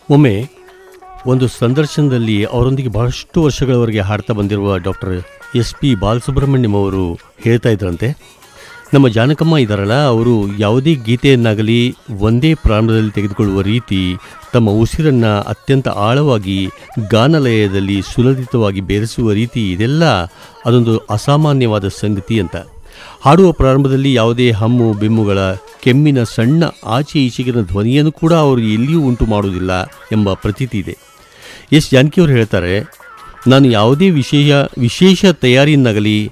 ಒಮ್ಮೆ ಒಂದು ಸಂದರ್ಶನದಲ್ಲಿ ಅವರೊಂದಿಗೆ ಬಹಳಷ್ಟು ವರ್ಷಗಳವರೆಗೆ ಹಾಡ್ತಾ ಬಂದಿರುವ ಡಾಕ್ಟರ್ ಎಸ್ ಪಿ ಬಾಲಸುಬ್ರಹ್ಮಣ್ಯಂ ಅವರು ಹೇಳ್ತಾ ಇದ್ರಂತೆ ನಮ್ಮ ಜಾನಕಮ್ಮ ಇದ್ದಾರಲ್ಲ ಅವರು ಯಾವುದೇ ಗೀತೆಯನ್ನಾಗಲಿ ಒಂದೇ ಪ್ರಾರಂಭದಲ್ಲಿ ತೆಗೆದುಕೊಳ್ಳುವ ರೀತಿ ತಮ್ಮ ಉಸಿರನ್ನು ಅತ್ಯಂತ ಆಳವಾಗಿ ಗಾನಲಯದಲ್ಲಿ ಸುಲಲಿತವಾಗಿ ಬೆರೆಸುವ ರೀತಿ ಇದೆಲ್ಲ ಅದೊಂದು ಅಸಾಮಾನ್ಯವಾದ ಸಂಗತಿ ಅಂತ ಹಾಡುವ ಪ್ರಾರಂಭದಲ್ಲಿ ಯಾವುದೇ ಹಮ್ಮು ಬೆಮ್ಮುಗಳ ಕೆಮ್ಮಿನ ಸಣ್ಣ ಆಚೆ ಈಚೆಗಿನ ಧ್ವನಿಯನ್ನು ಕೂಡ ಅವರು ಎಲ್ಲಿಯೂ ಉಂಟು ಮಾಡುವುದಿಲ್ಲ ಎಂಬ ಪ್ರತೀತಿ ಇದೆ ಎಸ್ ಜಾನಕಿಯವರು ಹೇಳ್ತಾರೆ ನಾನು ಯಾವುದೇ ವಿಷಯ ವಿಶೇಷ ತಯಾರಿಯನ್ನಾಗಲಿ